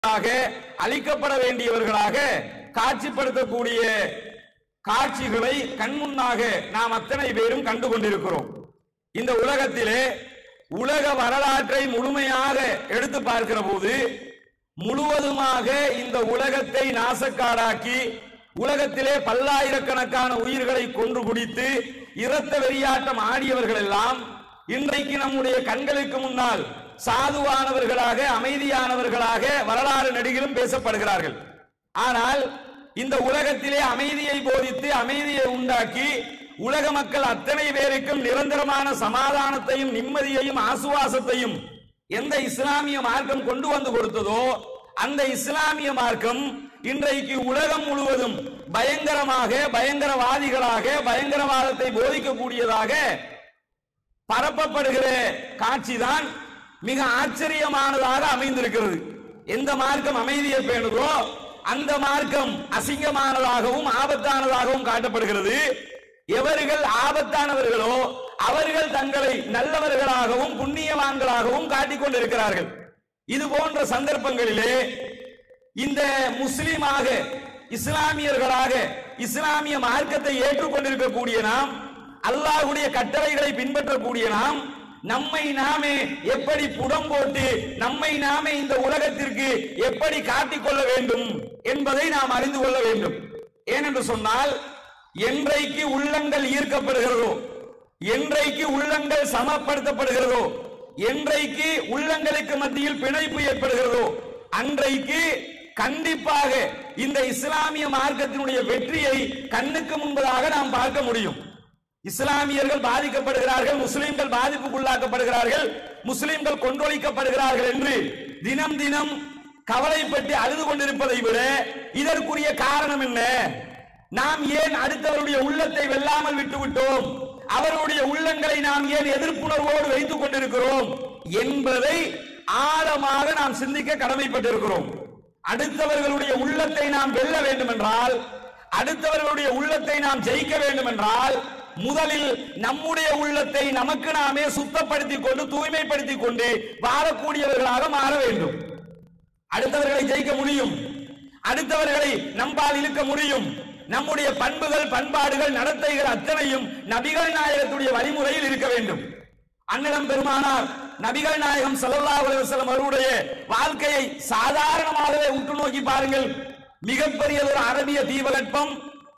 ஆக அழிக்கப்பட வேண்டியவர்களாக காட்சிப்படுத்தக்கூடிய காட்சிகளை கண்முன்னாக நாம் அத்தனை பேரும் கண்டு கொண்டிருக்கிறோம் இந்த உலகத்திலே உலக வரலாற்றை முழுமையாக எடுத்து பார்க்கிற போது முழுவதுமாக இந்த உலகத்தை நாசக்காடாக்கி உலகத்திலே பல்லாயிரக்கணக்கான உயிர்களை கொன்று குடித்து இரத்த வெறியாட்டம் ஆடியவர்கள் எல்லாம் இன்றைக்கு நம்முடைய கண்களுக்கு முன்னால் சாதுவானவர்களாக அமைதியானவர்களாக வரலாறு நடிகிலும் பேசப்படுகிறார்கள் ஆனால் இந்த உலகத்திலே அமைதியை போதித்து அமைதியை உண்டாக்கி உலக மக்கள் அத்தனை பேருக்கும் நிரந்தரமான சமாதானத்தையும் நிம்மதியையும் ஆசுவாசத்தையும் எந்த இஸ்லாமிய மார்க்கம் கொண்டு வந்து கொடுத்ததோ அந்த இஸ்லாமிய மார்க்கம் இன்றைக்கு உலகம் முழுவதும் பயங்கரமாக பயங்கரவாதிகளாக பயங்கரவாதத்தை போதிக்கக்கூடியதாக பரப்பப்படுகிற காட்சிதான் மிக ஆச்சரியமானதாக அமைந்திருக்கிறது எந்த மார்க்கம் அமைதியை பேணுதோ அந்த மார்க்கம் அசிங்கமானதாகவும் ஆபத்தானதாகவும் காட்டப்படுகிறது எவர்கள் ஆபத்தானவர்களோ அவர்கள் தங்களை நல்லவர்களாகவும் புண்ணியவான்களாகவும் காட்டிக் கொண்டிருக்கிறார்கள் இது போன்ற சந்தர்ப்பங்களிலே இந்த முஸ்லிமாக இஸ்லாமியர்களாக இஸ்லாமிய மார்க்கத்தை ஏற்றுக்கொண்டிருக்கக்கூடிய நாம் அல்லாஹ்வுடைய கட்டளைகளை பின்பற்றக்கூடிய நாம் நம்மை நாமே எப்படி புடம் போட்டு நம்மை நாமே இந்த உலகத்திற்கு எப்படி காட்டிக்கொள்ள வேண்டும் என்பதை நாம் அறிந்து கொள்ள வேண்டும் ஏனென்று சொன்னால் என்றைக்கு உள்ளங்கள் ஈர்க்கப்படுகிறதோ என்றைக்கு உள்ளங்கள் சமப்படுத்தப்படுகிறதோ என்றைக்கு உள்ளங்களுக்கு மத்தியில் பிணைப்பு ஏற்படுகிறதோ அன்றைக்கு கண்டிப்பாக இந்த இஸ்லாமிய மார்க்கத்தினுடைய வெற்றியை கண்ணுக்கு முன்பதாக நாம் பார்க்க முடியும் இஸ்லாமியர்கள் பாதிக்கப்படுகிறார்கள் முஸ்லிம்கள் பாதிப்புக்குள்ளாக்கப்படுகிறார்கள் முஸ்லிம்கள் கொன்றொழிக்கப்படுகிறார்கள் என்று தினம் தினம் கவலைப்பட்டு அழுது கொண்டிருப்பதை விட இதற்குரிய காரணம் என்ன நாம் ஏன் அடுத்தவருடைய உள்ளத்தை வெல்லாமல் விட்டுவிட்டோம் அவருடைய உள்ளங்களை நாம் ஏன் எதிர்ப்புணர்வோடு வைத்துக் கொண்டிருக்கிறோம் என்பதை ஆழமாக நாம் சிந்திக்க கடமைப்பட்டிருக்கிறோம் அடுத்தவர்களுடைய உள்ளத்தை நாம் வெல்ல வேண்டும் என்றால் அடுத்தவர்களுடைய உள்ளத்தை நாம் ஜெயிக்க வேண்டும் என்றால் முதலில் நம்முடைய உள்ளத்தை நமக்கு நாமே சுத்தப்படுத்திக் கொண்டு தூய்மைப்படுத்திக் கொண்டு வாழக்கூடியவர்களாக மாற வேண்டும் அடுத்தவர்களை ஜெயிக்க முடியும் அடுத்தவர்களை நம்பால் இழுக்க முடியும் நம்முடைய பண்புகள் பண்பாடுகள் நடத்தைகள் அத்தனையும் நபிகள் நாயகத்துடைய வழிமுறையில் இருக்க வேண்டும் அண்ணலம் பெருமானார் நபிகள் நாயகம் ஸல்லல்லாஹு அலைஹி வஸல்லம் அவருடைய வாழ்க்கையை சாதாரணமாகவே உற்று நோக்கி பாருங்கள் மிகப்பெரிய ஒரு அரபிய தீபகற்பம்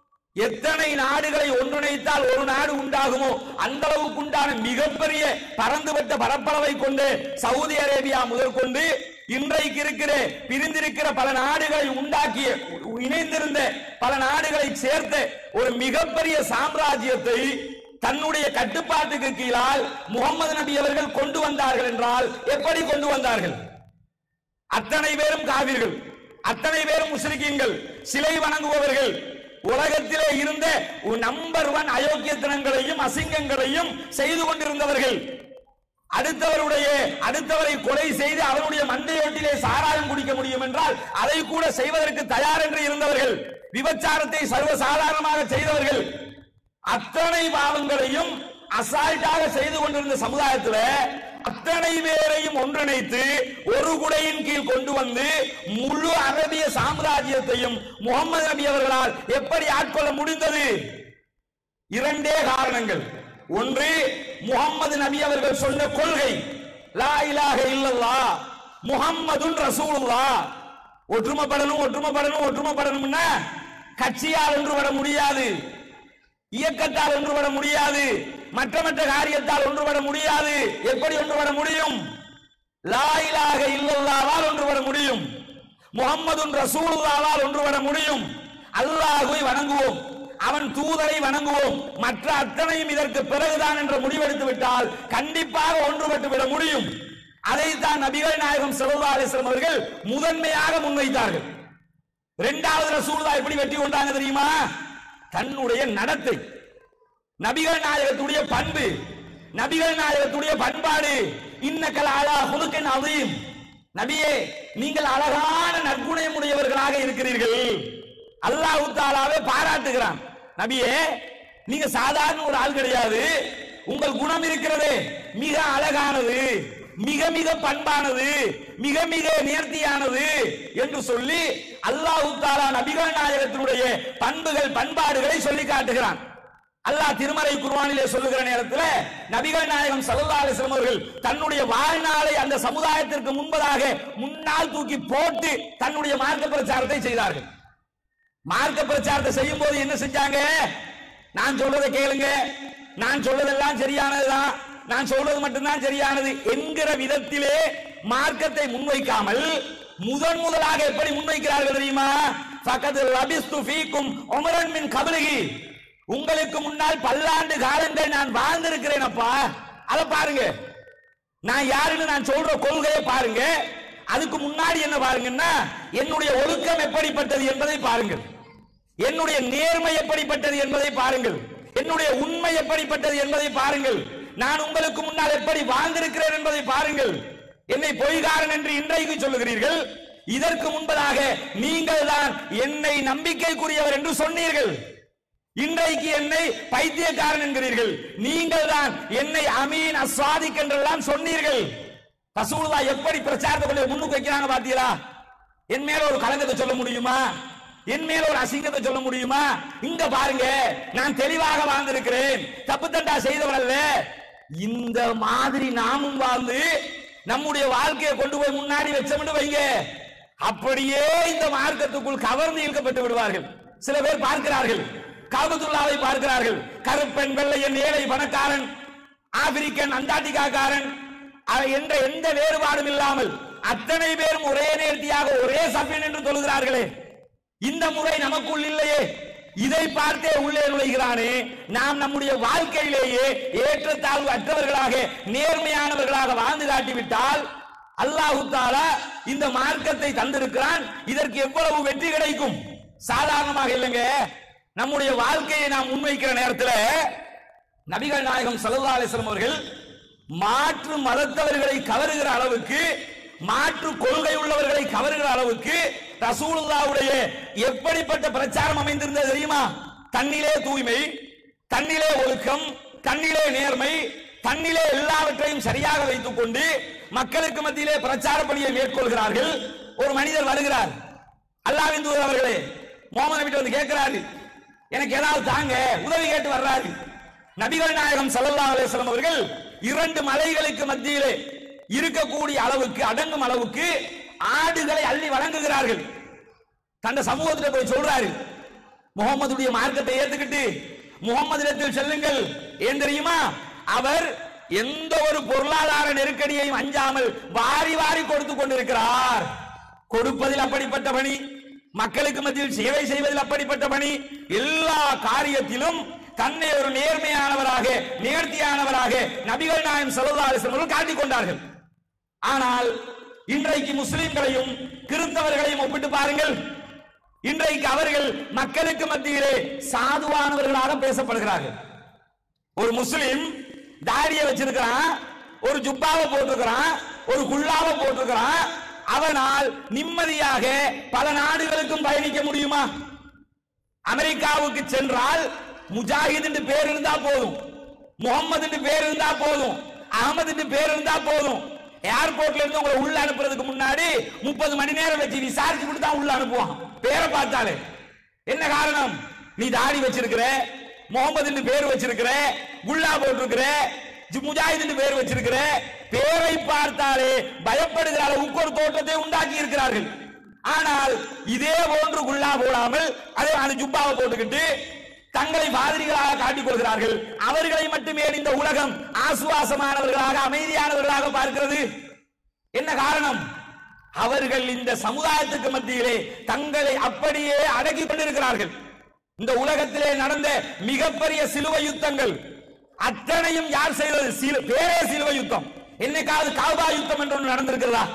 எத்தனை நாடுகளை ஒன்றிணைத்தால் ஒரு நாடு உண்டாகுமோ அந்த அளவுக்கு உண்டான மிகப்பெரிய பறந்துபட்ட பரப்பளவை கொண்டு சவுதி அரேபியா முதல் கொண்டு இன்றைக்கு இருக்கிற பிரிந்திருக்கிற பல நாடுகளை உண்டாக்கிய இணைந்திருந்த பல நாடுகளை சேர்த்த ஒரு மிகப்பெரிய சாம்ராஜ்யத்தை தன்னுடைய கட்டுப்பாட்டுக்கு கீழால் முகமது நபி அவர்கள் கொண்டு வந்தார்கள் என்றால் எப்படி கொண்டு வந்தார்கள் அத்தனை பேரும் காவிர்கள் அத்தனை பேரும் முஸ்லிக்கீன்கள் சிலை வணங்குபவர்கள் உலகத்திலே இருந்த நம்பர் ஒன் அயோக்கியத்தனங்களையும் அசிங்கங்களையும் செய்து கொண்டிருந்தவர்கள் அடுத்தவருடைய அடுத்தவரை கொலை செய்து அவருடைய மண்டையோட்டிலே சாராயம் குடிக்க முடியும் என்றால் அதை கூட செய்வதற்கு தயார் என்று இருந்தவர்கள் விபச்சாரத்தை சர்வசாதாரணமாக செய்தவர்கள் அத்தனை பாவங்களையும் அசால்ட்டாக செய்து கொண்டிருந்த சமுதாயத்துல அத்தனை பேரையும் ஒன்றிணைத்து ஒரு குடையின் கீழ் கொண்டு வந்து முழு அரபிய சாம்ராஜ்யத்தையும் முகமது நபி அவர்களால் எப்படி ஆட்கொள்ள முடிந்தது இரண்டே காரணங்கள் ஒன்று முகம்மது நபி அவர்கள் சொன்ன கொள்கை லா இலாஹ இல்லல்லா முஹம்மதுன் ரசூலுல்லா ஒற்றுமைப்படணும் ஒற்றுமைப்படணும் ஒற்றுமைப்படணும்னா கட்சியால் ஒன்றுபட முடியாது இயக்கத்தால் ஒன்றுபட முடியாது மற்ற மற்ற காரியத்தால் ஒன்றுபட முடியாது எப்படி ஒன்றுபட முடியும் லா இலாஹ இல்லல்லாவால் ஒன்றுபட முடியும் முகம்மதுன் ரசூலுல்லாவால் ஒன்றுபட முடியும் அல்லாஹ்வை வணங்குவோம் அவன் தூதரை வணங்குவோம் மற்ற அத்தனையும் இதற்கு பிறகுதான் என்ற முடிவெடுத்து விட்டால் கண்டிப்பாக ஒன்றுபட்டு விட முடியும் அதைத்தான் நபிகள் நாயகம் ஸல்லல்லாஹு அலைஹி வஸல்லம் அவர்கள் முதன்மையாக முன்வைத்தார்கள் இரண்டாவது ரசூலுல்லாஹ் எப்படி வெற்றி கொண்டாங்க தெரியுமா தன்னுடைய நடத்தை நபிகள் நாயகத்துடைய பண்பு நபிகள் நாயகத்துடைய பண்பாடு இன்னக்கல் அலா ஹுலுக்கின் அதீம் நபியே நீங்கள் அழகான நற்குணம் உடையவர்களாக இருக்கிறீர்கள் அல்லாஹ் தாலாவே பாராட்டுகிறான் நபியே நீங்க சாதாரண ஒரு ஆள் கிடையாது உங்கள் குணம் இருக்கிறது மிக அழகானது மிக மிக பண்பானது மிக மிக நேர்த்தியானது என்று சொல்லி அல்லாஹ் தாலா நபிகள் நாயகத்தினுடைய பண்புகள் பண்பாடுகளை சொல்லி காட்டுகிறான் அல்லாஹ் திருமறை குர்ஆனிலே சொல்லுகிற நேரத்தில் நபிகள் நாயகம் ஸல்லல்லாஹு அலைஹி வஸல்லம் அவர்கள் தன்னுடைய வாழ்நாளை அந்த சமுதாயத்திற்கு முன்பதாக முன்னால் தூக்கி போட்டு தன்னுடைய மார்க்க பிரச்சாரத்தை செய்தார்கள் மார்க்க பிரச்சாரத்தை செய்யும் போது என்ன செஞ்சாங்க நான் சொல்றதை கேளுங்க நான் சொல்றதெல்லாம் சரியானதுதான் நான் சொல்றது மட்டும்தான் சரியானது என்கிற விதத்திலே மார்க்கத்தை முன்வைக்காமல் முதன் முதலாக எப்படி முன்வைக்கிறார்கள் தெரியுமா ஃபகத் லபிஸ்து ஃபீக்கும் உமரன் மின் கபலிகி உங்களுக்கு முன்னால் பல்லாண்டு காலங்கள் நான் வாழ்ந்திருக்கிறேன் அப்பா அதை பாருங்க நான் யாருன்னு நான் சொல்ற கொள்கையை பாருங்க அதுக்கு முன்னாடி என்ன பாருங்கன்னா என்னுடைய ஒழுக்கம் எப்படிப்பட்டது என்பதை பாருங்கள் என்னுடைய நேர்மை எப்படிப்பட்டது என்பதை பாருங்கள் என்னுடைய உண்மை எப்படிப்பட்டது என்பதை பாருங்கள் நான் உங்களுக்கு முன்னால் எப்படி வாழ்ந்திருக்கிறேன் என்பதை பாருங்கள் என்னை பொய்காரன் என்று இன்றைக்கு சொல்லுகிறீர்கள் இதற்கு முன்பதாக நீங்கள் தான் என்னை நம்பிக்கைக்குரியவர் என்று சொன்னீர்கள் இன்றைக்கு என்னை பைத்தியக்காரன் என்கிறீர்கள் நீங்கள் தான் என்னை அமீன் அஸ்வாதிக் என்றெல்லாம் சொன்னீர்கள் ரசூலுல்லா எப்படி பிரச்சாரத்தை கொண்டு முன்னுக்கு வைக்கிறாங்க பாத்தீங்களா என் மேல ஒரு கலங்கத்தை சொல்ல முடியுமா என் மேல ஒரு அசிங்கத்தை சொல்ல முடியுமா இங்க பாருங்க நான் தெளிவாக வாழ்ந்திருக்கிறேன் தப்பு தண்டா செய்தவன் அல்ல இந்த மாதிரி நாமும் வாழ்ந்து நம்முடைய வாழ்க்கையை கொண்டு போய் முன்னாடி வச்சோம்னு வைங்க அப்படியே இந்த மார்க்கத்துக்குள் கவர்ந்து இழுக்கப்பட்டு விடுவார்கள் சில பேர் பார்க்கிறார்கள் காபத்துல்லாவை பார்க்கிறார்கள் கருப்பெண் வெள்ளையன் ஏழை பணக்காரன் ஆப்பிரிக்கன் அண்டார்டிகாக்காரன் அ- என்ற எந்த வேறுபாடும் இல்லாமல் அத்தனை பேரும் ஒரே நேர்த்தியாக ஒரே சபியன் என்று சொல்கிறார்களே இந்த முறை நமக்குள் இல்லையே இதை பார்த்தே உள்ளே நுழைகிறானே நாம் நம்முடைய வாழ்க்கையிலேயே ஏற்றத்தாழ்வு அற்றவர்களாக நேர்மையானவர்களாக வாழ்ந்து காட்டிவிட்டால் அல்லாஹு தாலா இந்த மார்க்கத்தை தந்திருக்கிறான் இதற்கு எவ்வளவு வெற்றி கிடைக்கும் சாதாரணமாக இல்லைங்க நம்முடைய வாழ்க்கையை நாம் முன்வைக்கிற நேரத்தில் நபிகள் நாயகம் ஸல்லல்லாஹு அலைஹி வஸல்லம் அவர்கள் மாற்று மதத்தவர்களை கவருகிற அளவுக்கு மாற்று கொள்கை உள்ளவர்களை கவருகிற அளவுக்கு ரசூலுல்லாவுடைய எப்படிப்பட்ட பிரச்சாரம் அமைந்திருந்தது தெரியுமா தன்னிலே தூய்மை தன்னிலே ஒழுக்கம் தன்னிலே நேர்மை தன்னிலே எல்லாவற்றையும் சரியாக வைத்துக் கொண்டு மக்களுக்கு மத்தியிலே பிரச்சார பணியை மேற்கொள்கிறார்கள் ஒரு மனிதர் வருகிறார் அல்லாவின் தூதர் அவர்களே மோமன் நபிட்ட வந்து கேட்கிறாரு எனக்கு ஏதாவது தாங்க உதவி கேட்டு வர்றாரு நபிகள் நாயகம் ஸல்லல்லாஹு அலைஹி வஸல்லம் அவர்கள் இரண்டு மலைகளுக்கு மத்தியிலே இருக்கக்கூடிய அளவுக்கு அடங்கும் அளவுக்கு ஆடுகளை அள்ளி வழங்குகிறார்கள் தந்த சமூகத்துல போய் சொல்றாரு முகமதுடைய மார்க்கத்தை ஏத்துக்கிட்டு முகமதிடத்தில் செல்லுங்கள் ஏன் தெரியுமா அவர் எந்த ஒரு பொருளாதார நெருக்கடியையும் அஞ்சாமல் வாரி வாரி கொடுத்து கொண்டிருக்கிறார் கொடுப்பதில் அப்படிப்பட்ட பணி மக்களுக்கு மத்தியில் சேவை செய்வதில் அப்படிப்பட்ட பணி எல்லா காரியத்திலும் தன்னை ஒரு நேர்மையானவராக நேர்த்தியானவராக நபிகள் நாயம் ஸல்லல்லாஹு அலைஹி வஸல்லம் அவர்கள் காட்டிக் கொண்டார்கள் ஆனால் இன்றைக்கு முஸ்லிம்களையும் கிறிஸ்தவர்களையும் ஒப்பிட்டு பாருங்கள் இன்றைக்கு அவர்கள் மக்களுக்கு மத்தியிலே சாதுவானவர்களாக பேசப்படுகிறார்கள் ஒரு முஸ்லிம் தாடிய வச்சிருக்கிறான் ஒரு ஜுப்பாவை போட்டிருக்கிறான் ஒரு குல்லாவை போட்டிருக்கிறான் அவனால் நிம்மதியாக பல நாடுகளுக்கும் பயணிக்க முடியுமா அமெரிக்காவுக்கு சென்றால் முஜாஹித் என்று பேர் இருந்தா போதும் முகமது என்று பேர் இருந்தா போதும் அகமது என்று பேர் இருந்தா போதும் ஏர்போர்ட்ல இருந்து உங்களை உள்ள அனுப்புறதுக்கு முன்னாடி முப்பது மணி நேரம் வச்சு விசாரிச்சு விட்டு தான் உள்ள அனுப்புவான் பேரை பார்த்தாலே என்ன காரணம் நீ தாடி வச்சிருக்கிற முகமது என்று பேர் வச்சிருக்கிற குல்லா போட்டிருக்கிற ஜி- முஜாஹித் என்று பேர் வச்சிருக்கிற பேரை பார்த்தாலே பயப்படுகிற அளவுக்கு ஒரு தோற்றத்தை உண்டாக்கி இருக்கிறார்கள் ஆனால் இதே போன்று குல்லா போடாமல் அதே அந்த ஜுப்பாவை போட்டுக்கிட்டு தங்களை பாதிரிகளாக காட்டிக் கொள்கிறார்கள் அவர்களை மட்டுமே இந்த உலகம் ஆசுவாசமானவர்களாக அமைதியானவர்களாக பார்க்கிறது என்ன காரணம் அவர்கள் இந்த சமுதாயத்துக்கு மத்தியிலே தங்களை அப்படியே அடக்கிக் கொண்டிருக்கிறார்கள் இந்த உலகத்திலே நடந்த மிகப்பெரிய சிலுவை யுத்தங்கள் அத்தனையும் யார் செய்தது சிலு- பேரே சிலுவை யுத்தம் என்னைக்காவது காபா யுத்தம் என்று ஒன்று நடந்திருக்கிறதா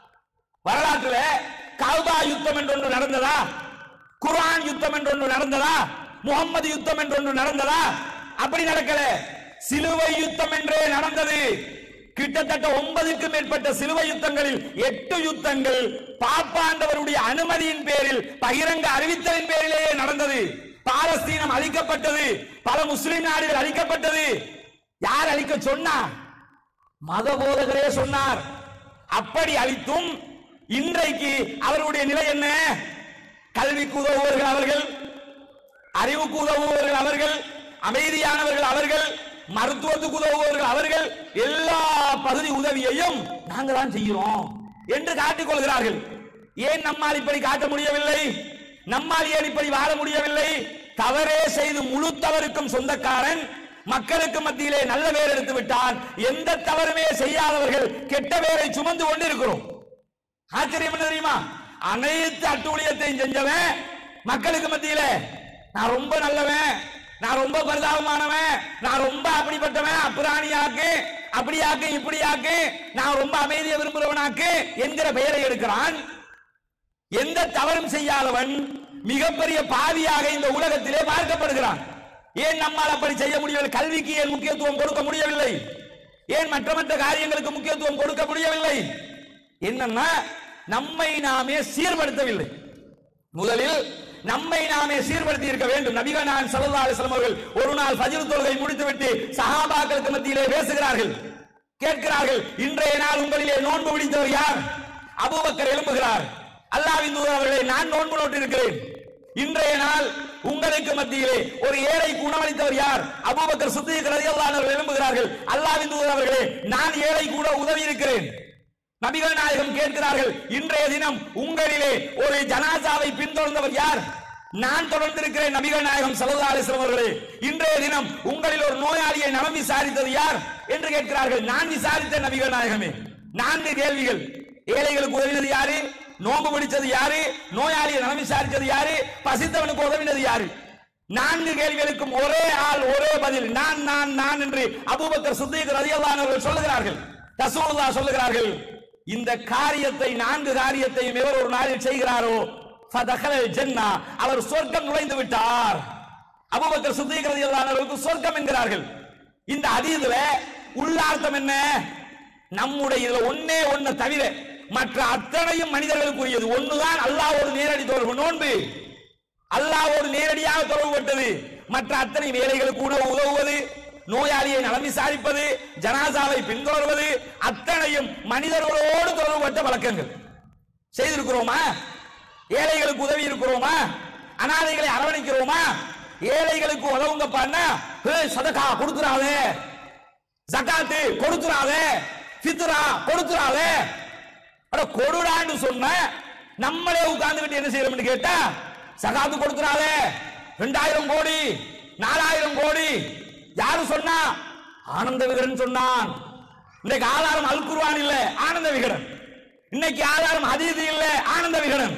வரலாற்றுல கல்பா யுத்தம் என்று ஒன்று நடந்ததா குர்ஆன் யுத்தம் என்று ஒன்று நடந்ததா முகம்மது யுத்தம் என்று ஒன்று நடந்ததா அப்படி நடக்கல சிலுவை யுத்தம் என்றே நடந்தது கிட்டத்தட்ட ஒன்பதுக்கும் மேற்பட்ட சிலுவை யுத்தங்களில் எட்டு யுத்தங்கள் பாப்பாண்டவருடைய அனுமதியின் பேரில் பகிரங்க அறிவித்தலின் பேரிலேயே நடந்தது பாலஸ்தீனம் அழிக்கப்பட்டது பல முஸ்லிம் நாடுகள் அழிக்கப்பட்டது யார் அழிக்க சொன்னா மத போதகரே சொன்னார் அப்படி அளித்தும் இன்றைக்கு அவருடைய நிலை என்ன கல்விக்கு உதவுவர்கள் அவர்கள் அறிவுக்கு உதவுபவர்கள் அவர்கள் அமைதியானவர்கள் அவர்கள் மருத்துவத்துக்கு உதவுபவர்கள் அவர்கள் எல்லா பகுதி உதவியையும் நாங்க தான் செய்கிறோம் என்று காட்டிக் கொள்கிறார்கள் ஏன் நம்மால் இப்படி காட்ட முடியவில்லை நம்மால் ஏன் இப்படி வாழ முடியவில்லை தவறே செய்து முழு தவறுக்கும் சொந்தக்காரன் மக்களுக்கு மத்தியிலே நல்ல பேர் எடுத்து விட்டால் எந்த தவறுமே செய்யாதவர்கள் கெட்ட பேரை சுமந்து கொண்டு இருக்கிறோம் ஆச்சரியம் என்ன தெரியுமா அனைத்து அட்டூழியத்தையும் செஞ்சவன் மக்களுக்கு மத்தியில நான் ரொம்ப நல்லவன் நான் ரொம்ப பரிதாபமானவன் நான் ரொம்ப அப்படிப்பட்டவன் அப்புராணியாக்கு அப்படியாக்கு இப்படியாக்கு நான் ரொம்ப அமைதியை விரும்புறவனாக்கு என்கிற பெயரை எடுக்கிறான் எந்த தவறும் செய்யாதவன் மிகப்பெரிய பாவியாக இந்த உலகத்திலே பார்க்கப்படுகிறான் ஏன் நம்மால் அப்படி செய்ய முடியவில்லை கல்விக்கு ஏன் முக்கியத்துவம் கொடுக்க முடியவில்லை ஏன் மற்ற மற்ற காரியங்களுக்கு முக்கியத்துவம் கொடுக்க முடியவில்லை என்னன்னா நம்மை நாமே சீர்படுத்தவில்லை முதலில் நம்மை நாமே சீர்படுத்தி இருக்க வேண்டும் நபிகள் நான் சல்லல்லாஹு அலைஹி வஸல்லம் அவர்கள் ஒரு நாள் ஃபஜ்ர் தொழுகை முடித்துவிட்டு சஹாபாக்களுக்கு மத்தியிலே பேசுகிறார்கள் கேட்கிறார்கள் இன்றைய நாள் உங்களிலே நோன்பு பிடித்தவர் யார் அபூபக்கர் எழும்புகிறார் அல்லாஹ்வின் தூதர் அவர்களே நான் நோன்பு நோட்டு இருக்கிறேன் இன்றைய நாள் உங்களுக்கு மத்தியிலே ஒரு ஏழைக்கு உணவளித்தவர் யார் அபூபக்கர் சித்திக் ரலியல்லாஹு அன்ஹு அவர்கள் எழும்புகிறார்கள் அல்லாஹ்வின் தூதர் அவர்களே நான் ஏழை கூட உதவி இருக்கிறேன் நபிகள் நாயகம் கேட்கிறார்கள் இன்றைய தினம் உங்களிலே ஒரு ஜனாசாவை பின்தொடர்ந்தவர் யார் நான் தொடர்ந்திருக்கிறேன் நபிகள் நாயகம் சல்லல்லாஹு அலைஹி வஸல்லம் அவர்களே இன்றைய தினம் உங்களில் ஒரு நோயாளியை நலம் விசாரித்தது யார் என்று கேட்கிறார்கள் நான் விசாரித்த நபிகள் நாயகமே நான்கு கேள்விகள் ஏழைகளுக்கு உதவினது யாரு நோம்பு பிடிச்சது யாரு நோயாளியை நலம் விசாரித்தது யாரு பசித்தவனுக்கு உதவினது யாரு நான்கு கேள்விகளுக்கும் ஒரே ஆள் ஒரே பதில் நான் நான் நான் என்று அபூபக்கர் சித்திக் ரலியல்லாஹு அன்ஹு அவர்கள் சொல்லுகிறார்கள் ரசூலுல்லாஹ் சொல்லுகிறார்கள் இந்த காரியத்தை நான்கு காரியத்தையும் எவர் ஒரு நாளில் செய்கிறாரோ ஃபதகலல் ஜன்னா அவர் சொர்க்கம் நுழைந்து விட்டார் அபூபக்கர் சித்திக் ரலியல்லாஹு அன்ஹு அவர்களுக்கு சொர்க்கம் என்கிறார்கள் இந்த ஹதீஸ்ல உள்ளார்த்தம் என்ன நம்முடைய இதுல ஒண்ணே ஒண்ணு தவிர மற்ற அத்தனையும் மனிதர்களுக்குரியது ஒண்ணுதான் அல்லாஹ்வோடு நேரடி தொடர்பு நோன்பு அல்லாஹ்வோடு நேரடியாக தொடர்புபட்டது மற்ற அத்தனை வேலைகளுக்கு உணவு உதவுவது நோயாளியை நலம் விசாரிப்பது ஜனாசாவை பின்தொடர்வது அத்தனையும் மனிதர்களோடு தொடர்புபட்ட வழக்கங்கள் செய்திருக்கிறோமா ஏழைகளுக்கு உதவி இருக்கிறோமா அனாதைகளை அரவணைக்கிறோமா ஏழைகளுக்கு உதவுங்கப்பான்னா "ஏய், சதகா கொடுத்துறாதே ஜகாத்து கொடுத்துறாதே ஃபித்ரா கொடுத்துறாதே அட கொடுடான்னு சொன்ன நம்மளே உட்கார்ந்துகிட்டு என்ன செய்யறோம்னு கேட்டா சகாத்து கொடுத்துறாதே ரெண்டாயிரம் கோடி நாலாயிரம் கோடி யாரு சொன்னா ஆனந்த விகடன் சொன்னான் இன்னைக்கு ஆதாரம் அல் குர்ஆன் இல்ல ஆனந்த விகடன் இன்னைக்கு ஆதாரம் அதீது இல்ல ஆனந்த விகடன்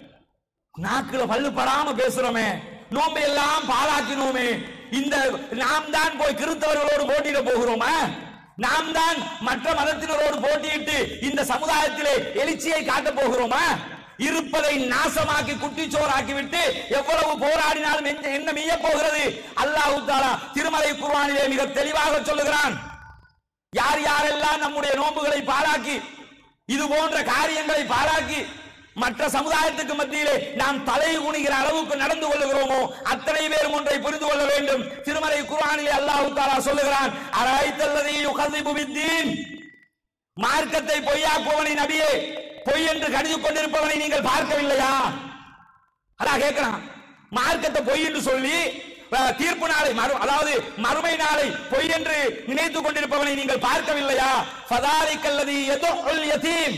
நாக்குல பல்லு படாம பேசுறோமே நோம்பை எல்லாம் பாழாக்கினோமே இந்த நாம் தான் போய் கிறிஸ்தவர்களோடு போட்டியிட போகிறோமா நாம் தான் மற்ற மதத்தினரோடு போட்டியிட்டு இந்த சமுதாயத்திலே எழுச்சியை காட்ட போகிறோமா இருப்பதை நாசமாக்கி குட்டிச்சோறாக்கி விட்டு எவ்வளவு போராடினாலும் என்ன- என்ன மெய்ய போகிறது அல்லாஹ் தாலா திருமலை குர்ஆனிலே மிக தெளிவாக சொல்லுகிறான் யார் யாரெல்லாம் நம்முடைய நோன்புகளை பாழாக்கி இது போன்ற காரியங்களை பாழாக்கி மற்ற சமுதாயத்துக்கு மத்தியிலே நாம் தலை குனிகிற அளவுக்கு நடந்து கொள்ளுகிறோமோ அத்தனை பேரும் ஒன்றை புரிந்து கொள்ள வேண்டும் திருமலை குர்ஆனிலே அல்லாஹ் தாலா சொல்லுகிறான் அராய்த்தல்லதி யுகதிபு பித்தீன் மார்க்கத்தை பொய்யாக்குவனை நபியே பொய் என்று கடிந்து கொண்டிருப்பவனை நீங்கள் பார்க்கவில்லையா அதான் கேட்கிறான் மார்க்கத்தை பொய் என்று சொல்லி அஹ், தீர்ப்பு நாளை மறு- அதாவது மறுமை நாளை பொய் என்று நினைத்துக் கொண்டிருப்பவனை நீங்கள் பார்க்கவில்லையா ஃபதாலிக்கல்லதி யதுல் யதீம்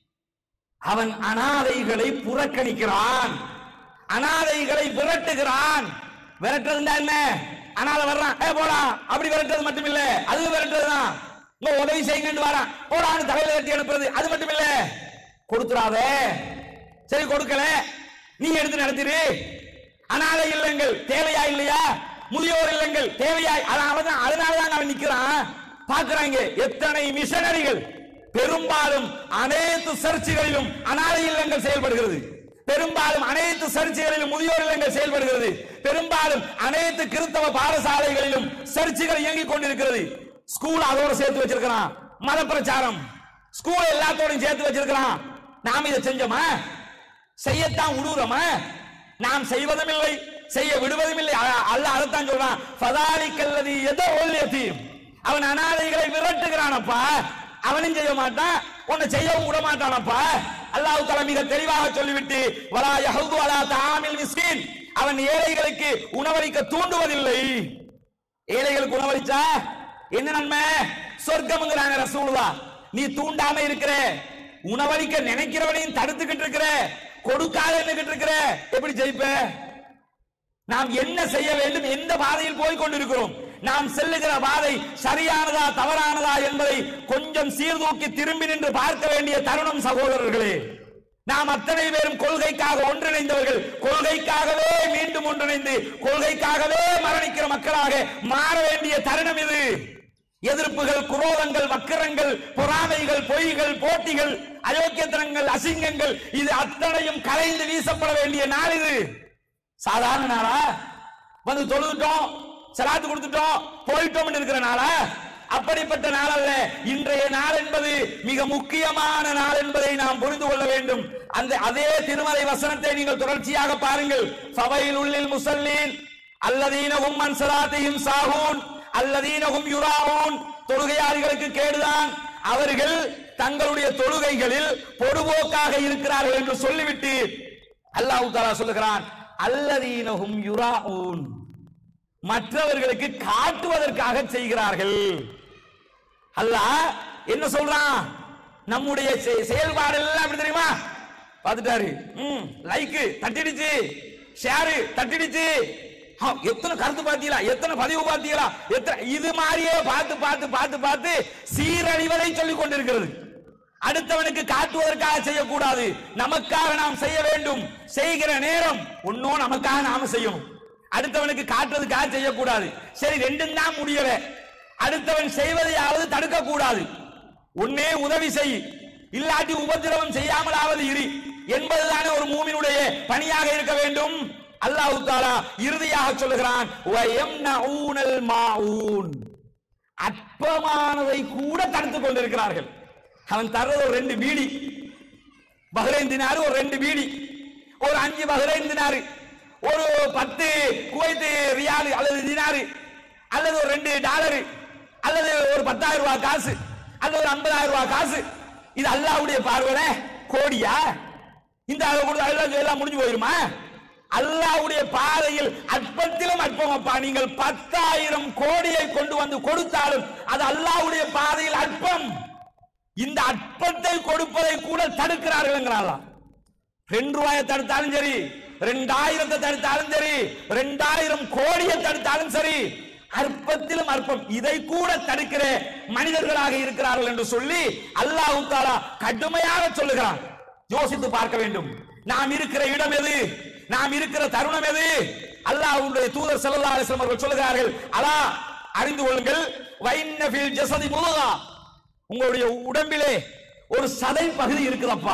அவன் அனாதைகளை புறக்கணிக்கிறான் அனாதைகளை விரட்டுகிறான் விரட்டுறதுன்னா என்ன அனாதை வர்றான் ஏ போடா அப்படி விரட்டுறது மட்டும் இல்ல அது விரட்டுறதுதான் இங்க உதவி செய்யுங்கன்னு வரான் போடான்னு தலையில கட்டி அனுப்புறது அது மட்டும் இல்ல கொடுத்துறாதே சரி கொடுக்கல நீ எடுத்து நடத்திரு அனாதை இல்லங்கள் தேவையா இல்லையா முதியோர் இல்லங்கள் தேவையா அதனாலதான் அதனாலதான் அவன் நிக்கிறான் பாக்குறாங்க எத்தனை மிஷனரிகள் பெரும்பாலும் அனைத்து சர்ச்சுகளிலும் அனாதை இல்லங்கள் செயல்படுகிறது பெரும்பாலும் அனைத்து சர்ச்சுகளிலும் முதியோர் இல்லங்கள் செயல்படுகிறது பெரும்பாலும் அனைத்து கிறிஸ்தவ பாடசாலைகளிலும் சர்ச்சுகள் இயங்கிக் கொண்டிருக்கிறது ஸ்கூல் அதோட சேர்த்து வச்சிருக்கிறான் மத பிரச்சாரம் ஸ்கூல் எல்லாத்தோடையும் சேர்த்து வச்சிருக்கிறான் நாம் இதை செஞ்சோமா செய்யத்தான் விடுறோமா நாம் செய்வதும் இல்லை செய்ய விடுவதும் இல்லை அ- அல்லாஹ் அதைத்தான் சொல்றான் ஃபதாலிக்கல்லதி எதோ ஒல்லியத்தையும் அவன் அனாதைகளை விரட்டுகிறானப்பா அவனும் செய்ய மாட்டான் உன்னை செய்யவும் விட மாட்டானப்பா அல்லாஹ் தஆலா மிக தெளிவாக சொல்லிவிட்டு வலா யஹுது அலா தஆமில் மிஸ்கின் அவன் ஏழைகளுக்கு உணவளிக்க தூண்டுவதில்லை ஏழைகளுக்கு உணவளிச்சா என்ன நன்மை சொர்க்கம்ங்கிறாங்க ரசூலுல்லா நீ தூண்டாம இருக்கிற உணவளிக்க நினைக்கிறவனையும் தடுத்துக்கிட்டு இருக்கிற கொடுக்காத நின்னுகிட்டு இருக்கிற எப்படி ஜெயிப்ப நாம் என்ன செய்ய வேண்டும் எந்த பாதையில் போய் கொண்டிருக்கிறோம் நாம் செல்லுகிற பாதை சரியானதா தவறானதா என்பதை கொஞ்சம் சீர்தூக்கி திரும்பி நின்று பார்க்க வேண்டிய தருணம் சகோதரர்களே நாம் அத்தனை பேரும் கொள்கைக்காக ஒன்றிணைந்தவர்கள் கொள்கைக்காகவே மீண்டும் ஒன்றிணைந்து கொள்கைக்காகவே மரணிக்கிற மக்களாக மாற வேண்டிய தருணம் இது எதிர்ப்புகள் குரோதங்கள் வக்கிரங்கள் பொறாமைகள் பொய்கள் போட்டிகள் அயோக்கியத்தனங்கள் அசிங்கங்கள் இது அத்தனையும் கலைந்து வீசப்பட வேண்டிய நாள் இது சாதாரண நாளா வந்து தொழுதுட்டோம் சலாத்து கொடுத்துட்டோம் போயிட்டோம் இருக்கிற நாளா அப்படிப்பட்ட நாள் அல்ல இன்றைய நாள் என்பது மிக முக்கியமான நாள் என்பதை நாம் புரிந்து கொள்ள வேண்டும் அந்த அதே திருமலை வசனத்தை நீங்கள் தொடர்ச்சியாக பாருங்கள் ஃபவைல் உள்ளில் முசல்லீன் அல்லதீனகும் மன்சலாத்தையும் சாகூன் அல்லதீனகும் யுராவூன் தொழுகையாளிகளுக்கு கேடுதான் அவர்கள் தங்களுடைய தொழுகைகளில் பொடுபோக்காக இருக்கிறார்கள் என்று சொல்லிவிட்டு அல்லாஹ் தாலா சொல்லுகிறான் அல்லதீனகும் யுராஊன் மற்றவர்களுக்கு காட்டுவதற்காக செய்கிறார்கள் அல்லாஹ் என்ன சொல்றான் நம்முடைய செ- செயல்பாடு எல்லாம் எப்படி தெரியுமா பார்த்துட்டாரு ம் லைக் தட்டிடுச்சு ஷேர் தட்டிடுச்சு ஆ, எத்தனை கருத்து பார்த்தீங்களா எத்தனை பதிவு பார்த்தீங்களா எத்தனை இது மாதிரியே பார்த்து பார்த்து பார்த்து பார்த்து சீரழிவதை சொல்லிக் கொண்டிருக்கிறது அடுத்தவனுக்கு காட்டுவதற்காக செய்யக்கூடாது நமக்காக நாம் செய்ய வேண்டும் செய்கிற நேரம் ஒன்னும் நமக்காக நாம செய்யணும் அடுத்தவனுக்கு காட்டுறதுக்காக செய்யக்கூடாது சரி ரெண்டும் தான் முடியல அடுத்தவன் செய்வதையாவது தடுக்க கூடாது ஒன்னே உதவி செய் இல்லாட்டி உபதிரவம் செய்யாமலாவது இரு என்பதுதானே ஒரு மூமினுடைய பணியாக இருக்க வேண்டும் அல்லாஹ் தாலா இறுதியாக சொல்லுகிறான் "வயம்னஊனல் மாஊன்." அற்பமானதை கூட தடுத்துக் கொண்டிருக்கிறார்கள் அவன் தர்றது ஒரு ரெண்டு பீடி பஹ்ரைன் தினாரு ஒரு ரெண்டு பீடி ஒரு அஞ்சு பஹ்ரைன் தினாரு ஒரு பத்து குவைத்து ரியாலு அல்லது தினாரு அல்லது ஒரு ரெண்டு டாலரு அல்லது ஒரு பத்தாயிரம் ரூபாய் காசு அல்லது ஒரு ஐம்பதாயிரம் ரூபாய் காசு இது அல்லாஹ்வுடைய பார்வையில கோடியா இந்த அளவு கொடுத்து அல்லாஹ் எல்லாம் முடிஞ்சு போயிருமா அல்லாஹ்வுடைய பாதையில் அற்பத்திலும் அற்பமப்பா நீங்கள் பத்தாயிரம் கோடியை கொண்டு வந்து கொடுத்தாலும் அது அல்லாஹ்வுடைய பாதையில் அற்பம் இந்த அற்பத்தை கொடுப்பதை கூட தடுக்கிறார்கள்ங்கிறாளாம் ரெண்டு ரூபாயை தடுத்தாலும் சரி ரெண்டாயிரத்தை தடுத்தாலும் சரி ரெண்டாயிரம் கோடியை தடுத்தாலும் சரி அற்பத்திலும் அற்பம் இதை கூட தடுக்கிற மனிதர்களாக இருக்கிறார்கள் என்று சொல்லி அல்லாஹ் தாலா கடுமையாக சொல்லுகிறான் யோசித்து பார்க்க வேண்டும் நாம் இருக்கிற இடம் எது நாம் இருக்கிற தருணம் எது அல்லாஹ்வுடைய தூதர் ஸல்லல்லாஹு அலைஹி வஸல்லம் அவர்கள் சொல்லுகிறார்கள் அலா அறிந்து கொள்ளுங்கள் வைன்ன ஃபில் ஜஸதி முலகா உங்களுடைய உடம்பிலே ஒரு சதை பகுதி இருக்குதப்பா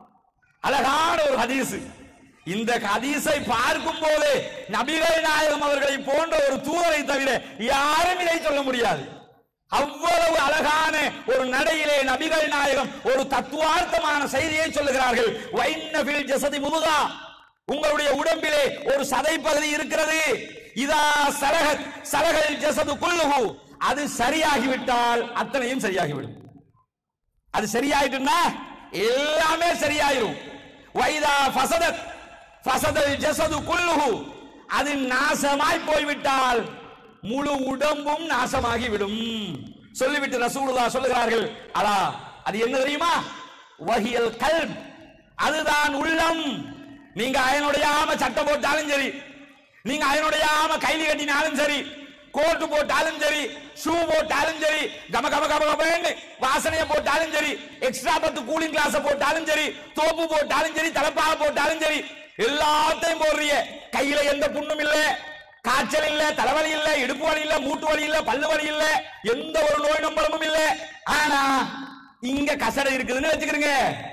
அழகான ஒரு ஹதீஸ் இந்த ஹதீஸை பார்க்கும் போது நபிகள் நாயகம் அவர்களை போன்ற ஒரு தூதரை தவிர யாரும் இதை சொல்ல முடியாது அவ்வளவு அழகான ஒரு நடையிலே நபிகள் நாயகம் ஒரு தத்துவார்த்தமான செய்தியை சொல்லுகிறார்கள் வைன்னபில் ஜசதி முதுகா உங்களுடைய உடம்பிலே ஒரு சதை பகுதி இருக்கிறது இதா சலக சலகல் ஜசது குல்லுஹு அது சரியாகிவிட்டால் அத்தனையும் சரியாகிவிடும் அது சரியாயிட்டுன்னா எல்லாமே சரியாயிரும் வைதா ஃபசதத் ஃபசதல் ஜஸது குல்லுஹு அது நாசமாய் போய்விட்டால் முழு உடம்பும் நாசமாகி விடும் சொல்லிவிட்டு ரசூலுல்லாஹ் சொல்லுகிறார்கள் அலா அது என்ன தெரியுமா வஹியல் கல்ப் அதுதான் உள்ளம் நீங்க அயனுடையாம சட்டை போட்டாலும் சரி நீங்க அயனுடையாம கைலி கட்டினாலும் சரி கோட்டு போட்டாலும் சரி ஷூ போட்டாலும் சரி கம கம கம கமன்னு வாசனையை போட்டாலும் சரி எக்ஸ்ட்ரா பத்து கூலிங் கிளாஸ் போட்டாலும் சரி தோப்பு போட்டாலும் சரி தலைப்பாக போட்டாலும் சரி எல்லாத்தையும் போடுறீங்க கையில எந்த புண்ணும் இல்ல காய்ச்சல் இல்ல தலைவலி இல்ல இடுப்பு வலி இல்ல மூட்டு வலி இல்ல பல்லு வலி இல்ல எந்த ஒரு நோய் நம்பளமும் இல்ல ஆனா இங்க கசடை இருக்குதுன்னு வச்சுக்கிறீங்க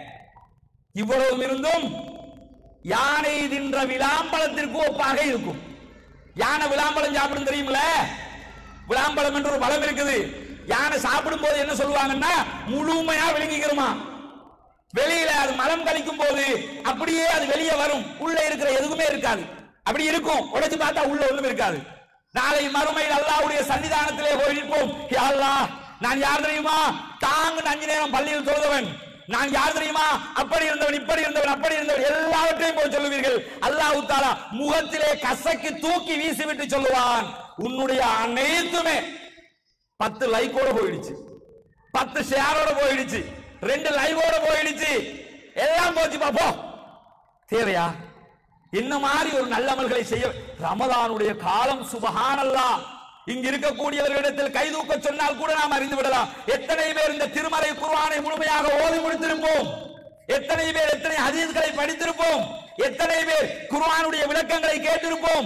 இவ்வளவு இருந்தும் யானை தின்ற விளாம்பழத்திற்கு ஒப்பாக இருக்கும் யானை விளாம்பழம் சாப்பிடும் தெரியுமில்ல விளாம்பழம் என்று ஒரு பழம் இருக்குது யானை சாப்பிடும் போது என்ன சொல்லுவாங்கன்னா முழுமையா விழுங்கிக்கிறோமா வெளியில அது மலம் கழிக்கும் போது அப்படியே அது வெளியே வரும் உள்ள இருக்கிற எதுவுமே இருக்காது அப்படி இருக்கும் உடைச்சு பார்த்தா உள்ள ஒண்ணும் இருக்காது நாளை மறுமையில் அல்லாஹ்வுடைய சன்னிதானத்திலே போய் நிற்போம் யா அல்லாஹ் நான் யார் தெரியுமா தாங்க அஞ்சு நேரம் பள்ளியில் தொழுதவன் நான் யார் தெரியுமா அப்படி இருந்தவன் இப்படி இருந்தவன் அப்படி இருந்தவன் எல்லாவற்றையும் போய் சொல்லுவீர்கள் அல்லாஹ் தாலா முகத்திலே கசக்கி தூக்கி வீசிவிட்டு சொல்லுவான் உன்னுடைய அனைத்துமே பத்து லைக்கோட போயிடுச்சு பத்து ஷேரோட போயிடுச்சு ரெண்டு லைவோட போயிடுச்சு எல்லாம் போச்சு பாப்போ தேவையா என்ன மாதிரி ஒரு நல்லமல்களை செய்ய ரமதானுடைய காலம் சுபஹானல்லா இங்க இருக்கக்கூடியவர்களிடத்தில் கைதூக்க சொன்னால் கூட நாம் அறிந்து விடலாம் எத்தனை பேர் இந்த திருமறை குர்ஆனை முழுமையாக ஓதி முடித்திருப்போம் எத்தனை பேர் எத்தனை ஹதீஸ்களை படித்திருப்போம் எத்தனை பேர் குர்ஆனுடைய விளக்கங்களை கேட்டிருப்போம்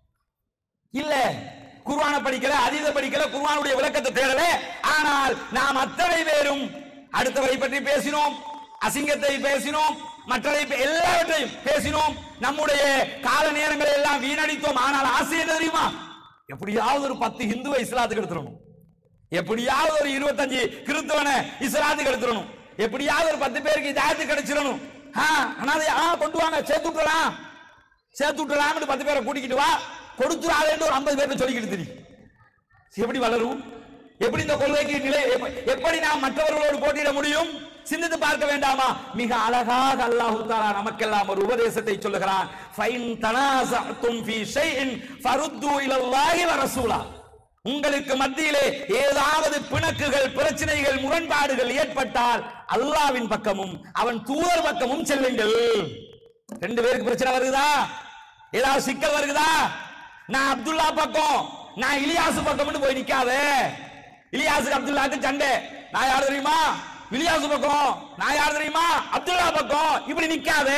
இல்ல குர்ஆனை படிக்கல அதீத படிக்கல குர்ஆனுடைய விளக்கத்தை தேடல ஆனால் நாம் அத்தனை பேரும் அடுத்தவரை பற்றி பேசினோம் அசிங்கத்தை பேசினோம் மற்றதை பே- எல்லாவற்றையும் பேசினோம் நம்முடைய கால நேரங்களை எல்லாம் வீணடித்தோம் ஆனால் ஆசை என்ன தெரியுமா எப்படியாவது ஒரு பத்து இந்துவை இஸ்லாத்துக்கு எடுத்துடணும் எப்படியாவது ஒரு இருபத்தஞ்சு கிறிஸ்தவனை இஸ்லாத்துக்கு எடுத்துடணும் எப்படியாவது ஒரு பத்து பேருக்கு ஜாயத்து கிடைச்சிடணும் ஆ, அனாதை ஆ கொண்டு வாங்க சேர்த்து விட்டுலாம் சேர்த்து விட்டுலாம்னு பத்து பேரை கூட்டிக்கிட்டு வா கொடுத்துறாதேன்னு ஒரு ஐம்பது பேர்ட்ட சொல்லிக்கிட்டு திரி எப்படி வளரும் எப்படி இந்த கொள்கைக்கு நிலை எப்ப- எப்படி நாம் மற்றவர்களோடு போட்டியிட முடியும் சிந்தித்து பார்க்க வேண்டாமா மிக அழகாக அல்லாஹ் தாலா நமக்கெல்லாம் ஒரு உபதேசத்தை சொல்லுகிறான் ஃபைன் தனாசஅத்தும் ஃபீ ஷைஇன் ஃபருத்து இலல்லாஹி வ ரசூலா உங்களுக்கு மத்தியிலே ஏதாவது பிணக்குகள் பிரச்சனைகள் முரண்பாடுகள் ஏற்பட்டால் அல்லாவின் பக்கமும் அவன் தூதர் பக்கமும் செல்லுங்கள் ரெண்டு பேருக்கு பிரச்சனை வருகுதா ஏதாவது சிக்கல் வருகுதா நான் அப்துல்லா பக்கம் நான் இலியாசு பக்கம்னு போய் நிக்காத இலியாசுக்கு அப்துல்லாக்கு சண்டை நான் யார் தெரியுமா இலியாசு பக்கம் நான் யார் தெரியுமா அப்துல்லா பக்கம் இப்படி நிக்காத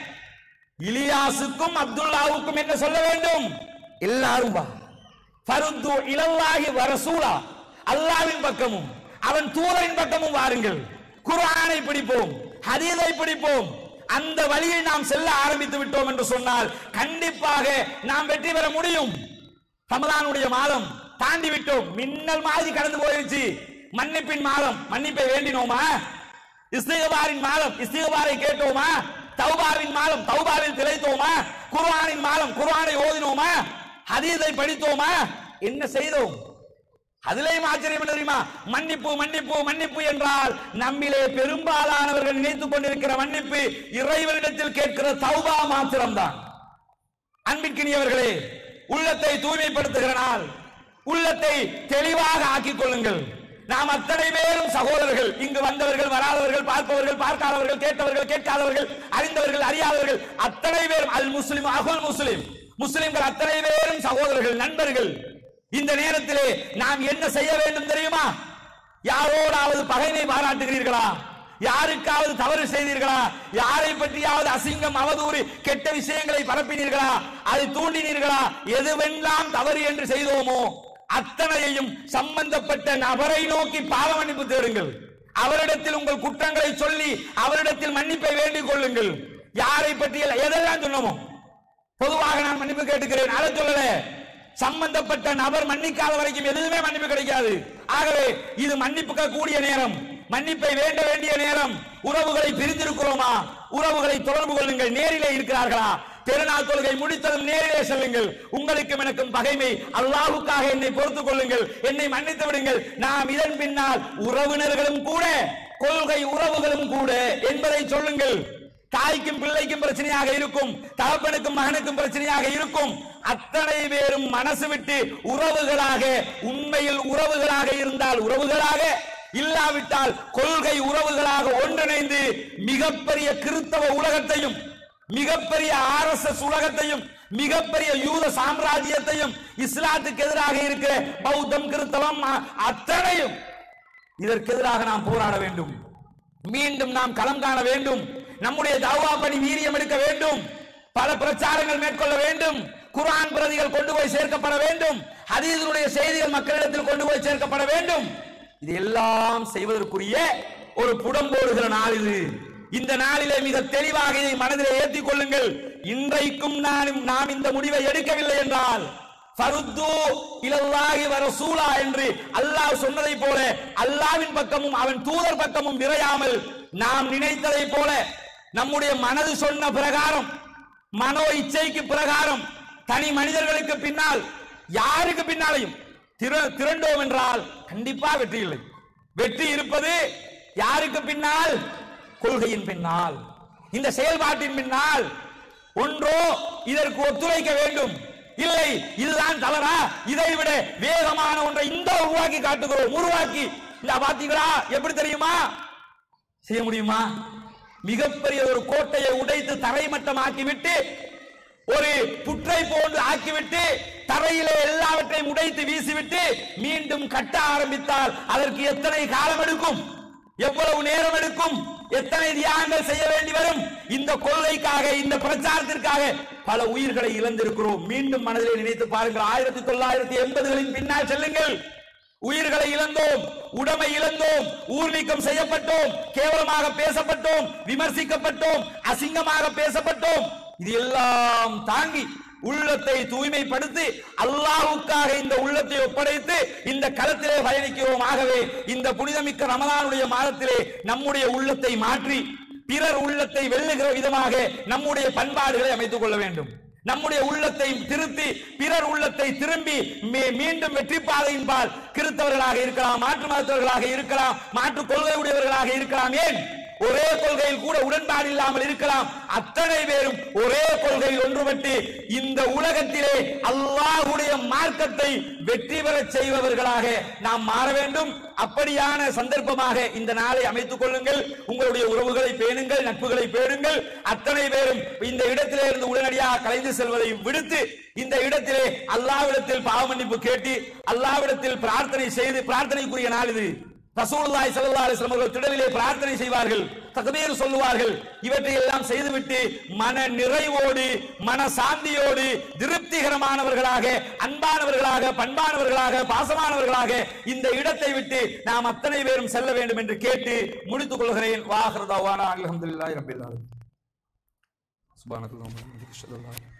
இலியாசுக்கும் அப்துல்லாவுக்கும் என்ன சொல்ல வேண்டும் எல்லாரும் வா ஃபருத்து இலல்லாஹி வரசூலா அல்லாவின் பக்கமும் அவன் தூதரின் பக்கமும் வாருங்கள் குர்ஆனை பிடிப்போம் ஹதீஸை பிடிப்போம் அந்த வழியில் நாம் செல்ல ஆரம்பித்து விட்டோம் என்று சொன்னால் கண்டிப்பாக நாம் வெற்றி பெற முடியும் ரமலானுடைய மாதம் தாண்டி விட்டோம் மின்னல் மாதிரி கடந்து போயிருச்சு மன்னிப்பின் மாதம் மன்னிப்பை வேண்டினோமா இஸ்திகபாரின் மாதம் இஸ்திகபாரை கேட்டோமா தௌபாவின் மாதம் தௌபாவில் திளைத்தோமா குர்ஆனின் மாதம் குர்ஆனை ஓதினோமா ஹதீஸை படித்தோமா என்ன செய்தோம் அதிலேயும் ஆச்சரியம் என்ன தெரியுமா மன்னிப்பு மன்னிப்பு மன்னிப்பு என்றால் நம்மிலே பெரும்பாலானவர்கள் நினைத்துக் கொண்டிருக்கிற மன்னிப்பு இறைவனிடத்தில் கேட்கிற தௌபா மாத்திரம்தான் அன்பிற்கினியவர்களே உள்ளத்தை தூய்மைப்படுத்துகிற நாள் உள்ளத்தை தெளிவாக ஆக்கிக் கொள்ளுங்கள் நாம் அத்தனை பேரும் சகோதரர்கள் இங்கு வந்தவர்கள் வராதவர்கள் பார்ப்பவர்கள் பார்க்காதவர்கள் கேட்டவர்கள் கேட்காதவர்கள் அறிந்தவர்கள் அறியாதவர்கள் அத்தனை பேரும் அல் முஸ்லிம் அகுல் முஸ்லிம் முஸ்லிம்கள் அத்தனை பேரும் சகோதரர்கள் நண்பர்கள் இந்த நேரத்திலே நாம் என்ன செய்ய வேண்டும் தெரியுமா யாரோடாவது பகைமை பாராட்டுகிறீர்களா யாருக்காவது தவறு செய்தீர்களா யாரை பற்றியாவது அசிங்கம் அவதூறு கெட்ட விஷயங்களை பரப்பினீர்களா அதை தூண்டினீர்களா எதுவெல்லாம் தவறு என்று செய்தோமோ அத்தனையையும் சம்பந்தப்பட்ட நபரை நோக்கி பாவ மன்னிப்பு தேடுங்கள் அவரிடத்தில் உங்கள் குற்றங்களை சொல்லி அவரிடத்தில் மன்னிப்பை வேண்டிக் கொள்ளுங்கள் யாரை பற்றி எதெல்லாம் சொன்னோமோ பொதுவாக நான் மன்னிப்பு கேட்டுக்கிறேன் அதை சொல்லல சம்பந்தப்பட்ட நபர் மன்னிக்காத வரைக்கும் எதுவுமே மன்னிப்பு கிடைக்காது ஆகவே இது மன்னிப்புக்க கூடிய நேரம் மன்னிப்பை வேண்ட வேண்டிய நேரம் உறவுகளை பிரிந்திருக்கிறோமா உறவுகளை தொடர்பு கொள்ளுங்கள் நேரிலே இருக்கிறார்களா பெருநாள் தொழுகை முடித்ததும் நேரிலே செல்லுங்கள் உங்களுக்கும் எனக்கும் பகைமை அல்லாஹுக்காக என்னை பொறுத்துக் கொள்ளுங்கள் என்னை மன்னித்து விடுங்கள் நாம் இதன் பின்னால் உறவினர்களும் கூட கொள்கை உறவுகளும் கூட என்பதை சொல்லுங்கள் தாய்க்கும் பிள்ளைக்கும் பிரச்சனையாக இருக்கும் தகப்பனுக்கும் மகனுக்கும் பிரச்சனையாக இருக்கும் அத்தனை பேரும் மனசு விட்டு உறவுகளாக உண்மையில் உறவுகளாக இருந்தால் உறவுகளாக இல்லாவிட்டால் கொள்கை உறவுகளாக ஒன்றிணைந்து மிகப்பெரிய கிறிஸ்தவ உலகத்தையும் மிகப்பெரிய ஆர்எஸ்எஸ் உலகத்தையும் மிகப்பெரிய யூத சாம்ராஜ்யத்தையும் இஸ்லாத்துக்கு எதிராக இருக்கிற பௌத்தம் கிறிஸ்தவம் அ- அத்தனையும் இதற்கு எதிராக நாம் போராட வேண்டும் மீண்டும் நாம் களம் காண வேண்டும் நம்முடைய தாவா பணி வீரியம் எடுக்க வேண்டும் பல பிரச்சாரங்கள் மேற்கொள்ள வேண்டும் குர்ஆன் பிரதிகள் கொண்டு போய் சேர்க்கப்பட வேண்டும் ஹதீஸுடைய செய்திகள் மக்களிடத்தில் கொண்டு போய் சேர்க்கப்பட வேண்டும் இது எல்லாம் செய்வதற்குரிய ஒரு புடம்போடுகிற நாள் இது இந்த நாளிலே மிக தெளிவாக இதை மனதிலே ஏற்றிக் கொள்ளுங்கள் இன்றைக்கும் நான் நாம் இந்த முடிவை எடுக்கவில்லை என்றால் ஃபருத்து இலல்லாஹி வ ரசூலா என்று அல்லாஹ் சொன்னதை போல அல்லாஹ்வின் பக்கமும் அவன் தூதர் பக்கமும் விரையாமல் நாம் நினைத்ததை போல நம்முடைய மனது சொன்ன பிரகாரம் மனோ இச்சைக்கு பிரகாரம் தனி மனிதர்களுக்கு பின்னால் யாருக்கு பின்னாலையும் திர- திரண்டோம் என்றால் கண்டிப்பா வெற்றி இல்லை வெற்றி இருப்பது யாருக்கு பின்னால் கொள்கையின் பின்னால் இந்த செயல்பாட்டின் பின்னால் ஒன்றோ இதற்கு ஒத்துழைக்க வேண்டும் இல்லை இதுதான் தவறா இதை விட வேகமான ஒன்றை இந்த உருவாக்கி காட்டுகிறோம் உருவாக்கி இந்த பாத்தீங்களா எப்படி தெரியுமா செய்ய முடியுமா மிகப்பெரிய ஒரு கோட்டையை உடைத்து தரைமட்டமாக்கிவிட்டு ஒரு புற்றை போன்று ஆக்கிவிட்டு தரையிலே எல்லாவற்றையும் உடைத்து வீசிவிட்டு மீண்டும் கட்ட ஆரம்பித்தால் அதற்கு எத்தனை காலம் எடுக்கும் எவ்வளவு நேரம் எடுக்கும் எத்தனை தியாகங்கள் செய்ய வேண்டி வரும் இந்த கொள்கைக்காக இந்த பிரச்சாரத்திற்காக பல உயிர்களை இழந்திருக்கிறோம் மீண்டும் மனதிலே நினைத்து பாருங்கள் ஆயிரத்தி தொள்ளாயிரத்தி எண்பதுகளின் பின்னால் செல்லுங்கள் உயிர்களை இழந்தோம் உடமை இழந்தோம் ஊர் நீக்கம் செய்யப்பட்டோம் கேவலமாக பேசப்பட்டோம் விமர்சிக்கப்பட்டோம் அசிங்கமாக பேசப்பட்டோம் இது எல்லாம் தாங்கி உள்ளத்தை தூய்மைப்படுத்தி அல்லாஹ்வுக்காக இந்த உள்ளத்தை ஒப்படைத்து இந்த களத்திலே பயணிக்கிறோம் ஆகவே இந்த புனிதமிக்க ரமலானுடைய மாதத்திலே நம்முடைய உள்ளத்தை மாற்றி பிறர் உள்ளத்தை வெல்லுகிற விதமாக நம்முடைய பண்பாடுகளை அமைத்துக் கொள்ள வேண்டும் நம்முடைய உள்ளத்தை திருத்தி பிறர் உள்ளத்தை திரும்பி மீ- மீண்டும் வெற்றி பாதையின்பால் கிறிஸ்தவர்களாக இருக்கலாம் மாற்று மதத்தவர்களாக இருக்கலாம் மாற்று கொள்கை உடையவர்களாக இருக்கலாம் ஏன் ஒரே கொள்கையில் கூட உடன்பாடு இல்லாமல் இருக்கலாம் அத்தனை பேரும் ஒரே கொள்கையில் ஒன்றுபட்டு இந்த உலகத்திலே அல்லாஹ்வுடைய மார்க்கத்தை வெற்றி பெறச் செய்பவர்களாக நாம் மாற வேண்டும் அப்படியான சந்தர்ப்பமாக இந்த நாளை அமைத்துக் கொள்ளுங்கள் உங்களுடைய உறவுகளை பேணுங்கள் நட்புகளை பேணுங்கள் அத்தனை பேரும் இந்த இடத்திலே இருந்து உடனடியாக கலைந்து செல்வதை விடுத்து இந்த இடத்திலே அல்லாவிடத்தில் பாவ மன்னிப்பு கேட்டு அல்லாவிடத்தில் பிரார்த்தனை செய்து பிரார்த்தனைக்குரிய நாள் இது ரசூலுல்லாஹி ஸல்லல்லாஹு அலைஹி வஸல்லம் அவர்கள் திடலிலே பிரார்த்தனை செய்வார்கள் தக்பீர் சொல்லுவார்கள் இவற்றை எல்லாம் செய்துவிட்டு மன நிறைவோடு மன சாந்தியோடு திருப்திகரமானவர்களாக அன்பானவர்களாக பண்பானவர்களாக பாசமானவர்களாக இந்த இடத்தை விட்டு நாம் அத்தனை பேரும் செல்ல வேண்டும் என்று கேட்டு முடித்துக் கொள்கிறேன் வாஹ்ரதாவானா அல்ஹம்துலில்லாஹி ரப்பில் ஆலமீன் சுப்ஹானல்லாஹி வ பிஹம்திஹி அஷ்ஹது அல்லா இலாஹா